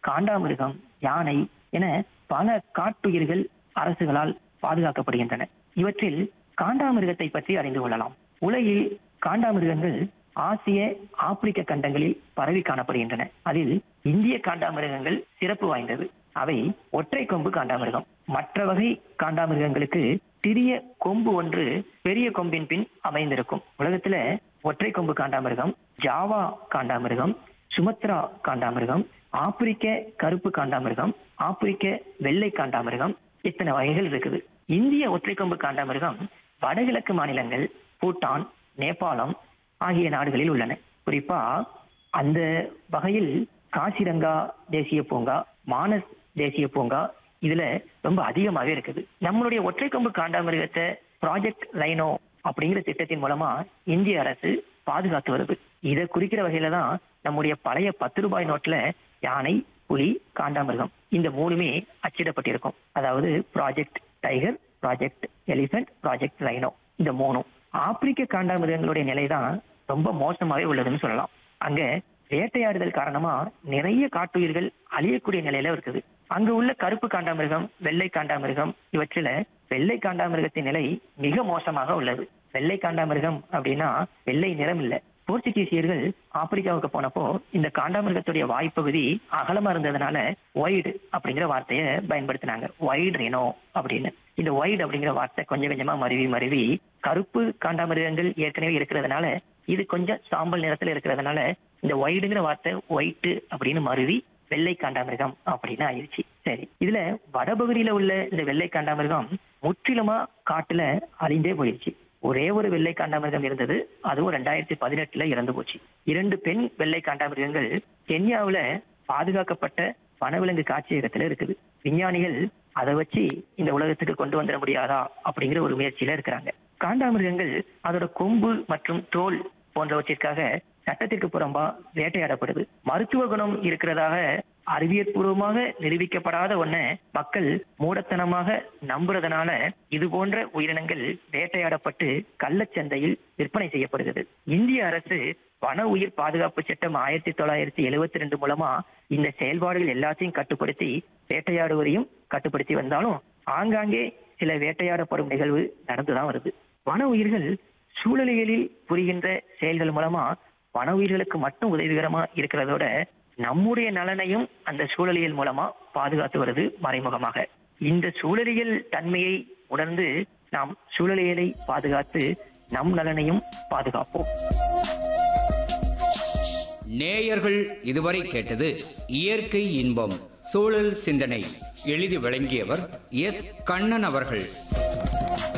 காண்டாமிருகம் யானை என பல காட்டுயிர்கள் அரசுகளால் பாதுகாக்கப்படுகின்றன இவற்றில் காண்டாமிருகத்தை பற்றி அறிந்து கொள்ளலாம் உலகில் காண்டாமிருகங்கள் ஆசிய ஆப்பிரிக்க கண்டங்களில் பரவி காணப்படுகின்றன அதில் இந்திய காண்டாமிருகங்கள் சிறப்பு வாய்ந்தது அவை ஒற்றை கொம்பு காண்டாமிருகம் மற்ற வகை காண்டாமிருகங்களுக்கு சிறிய கொம்பு ஒன்று பெரிய கொம்பின் பின் அமைந்திருக்கும் உலகத்துல ஒற்றை கொம்பு காண்டாமிருகம் ஜாவா காண்டாமிருகம் சுமத்ரா காண்டாமிருகம் ஆப்பிரிக்க கருப்பு காண்டாமிருகம் ஆப்பிரிக்க வெள்ளை காண்டாமிருகம் இத்தனை வகைகள் இருக்குது இந்திய ஒற்றை கொம்பு காண்டாமிருகம் வடகிழக்கு மாநிலங்கள் பூட்டான் நேபாளம் ஆகிய நாடுகளில் உள்ளன குறிப்பா அந்த வகையில் காசிரங்கா தேசிய பூங்கா மானஸ் தேசிய பூங்கா இதுல ரொம்ப அதிகமாவே இருக்குது நம்மளுடைய ஒற்றை கொம்பு காண்டாமிருகத்தை ப்ராஜெக்ட் ரைனோ அப்படிங்கிற திட்டத்தின் மூலமா இந்திய அரசு பாதுகாத்து வருது இதை குறிக்கிற வகையில தான் நம்முடைய பழைய பத்து ரூபாய் நோட்ல யானை புலி காண்டாமிருகம் இந்த மூணுமே அச்சிடப்பட்டிருக்கும் அதாவது project tiger project elephant project rhino இந்த மூணும் ஆப்பிரிக்க காண்டாமிருகங்களுடைய நிலை தான் ரொம்ப மோசமாவே உள்ளதுன்னு சொல்லலாம் அங்க வேட்டையாடுதல் காரணமா நிறைய காட்டுயிர்கள் அழியக்கூடிய நிலையில இருக்குது அங்க உள்ள கருப்பு காண்டாமிருகம் வெள்ளை காண்டாமிருகம் இவற்றில வெள்ளை காண்டாமிருகத்தின் நிலை மிக மோசமாக உள்ளது வெள்ளை காண்டாமிருகம் அப்படின்னா வெள்ளை நிறம் இல்ல போர்ச்சுகீசியர்கள் ஆப்பிரிக்காவுக்கு போனப்போ இந்த காண்டாமிருகத்துடைய வாய்ப்பகுதி அகலமா இருந்ததுனால ஒய்டு அப்படிங்கிற வார்த்தையை பயன்படுத்தினாங்க ஒய்டு ரெனோ அப்படின்னு இந்த ஒய்டு அப்படிங்கிற வார்த்தை கொஞ்சம் கொஞ்சமா மருவி மருவி கருப்பு காண்டாமிருகங்கள் ஏற்கனவே இருக்கிறதுனால இது கொஞ்சம் சாம்பல் நிறத்துல இருக்கிறதுனால இந்த ஒய்டுங்கிற வார்த்தை ஒயிட்டு அப்படின்னு மருவி வெள்ளை காண்டாமிருகம் அப்படின்னு ஆயிடுச்சு சரி இதுல வடபகுதியில உள்ள இந்த வெள்ளை காண்டாமிருகம் முற்றிலுமா காட்டுல அழிந்தே போயிடுச்சு ஒரே ஒரு வெள்ளை காண்டாமிருகம் இருந்தது அதுவும் ரெண்டாயிரத்தி பதினெட்டுல இறந்து போச்சு இரண்டு பெண் வெள்ளை காண்டாமிருகங்கள் கென்யாவுல பாதுகாக்கப்பட்ட வனவிலங்கு காட்சியகத்துல இருக்குது விஞ்ஞானிகள் அதை வச்சு இந்த உலகத்துக்கு கொண்டு வந்துட முடியாதா அப்படிங்கிற ஒரு முயற்சியில இருக்கிறாங்க காண்டாமிருகங்கள் அதோட கொம்பு மற்றும் தோல் போன்றவற்றிற்காக சட்டத்திற்கு புறம்பா வேட்டையாடப்படுது மருத்துவ குணம் இருக்கிறதாக அறிவியற்பூர்வமாக நிரூபிக்கப்படாத ஒன்ன மக்கள் மூடத்தனமாக நம்புறதுனால இது போன்ற உயிரினங்கள் வேட்டையாடப்பட்டு கள்ளச்சந்தையில் விற்பனை செய்யப்படுகிறது இந்திய அரசு வன உயிர் பாதுகாப்பு சட்டம் ஆயிரத்தி தொள்ளாயிரத்தி எழுவத்தி ரெண்டு மூலமா இந்த செயல்பாடுகள் எல்லாத்தையும் கட்டுப்படுத்தி வேட்டையாடுவதையும் கட்டுப்படுத்தி வந்தாலும் ஆங்காங்கே சில வேட்டையாடப்படும் நிகழ்வு நடந்துதான் வருது வன உயிர்கள் சூழலியலில் புரிகின்ற செயல்கள் மூலமா வன உயிர்களுக்கு மட்டும் உதவிகரமா இருக்கிறதோட நம்முடைய நலனையும் அந்த சூழலியல் மூலமா பாதுகாத்து வருது மறைமுகமாக இந்த சூழலியல் தன்மையை உணர்ந்து நாம் சூழலியலை பாதுகாத்து நம் நலனையும் பாதுகாப்போம் நேயர்கள் இதுவரை கேட்டது இயற்கை இன்பம் சூழல் சிந்தனை எழுதி வழங்கியவர் எஸ் கண்ணன் அவர்கள்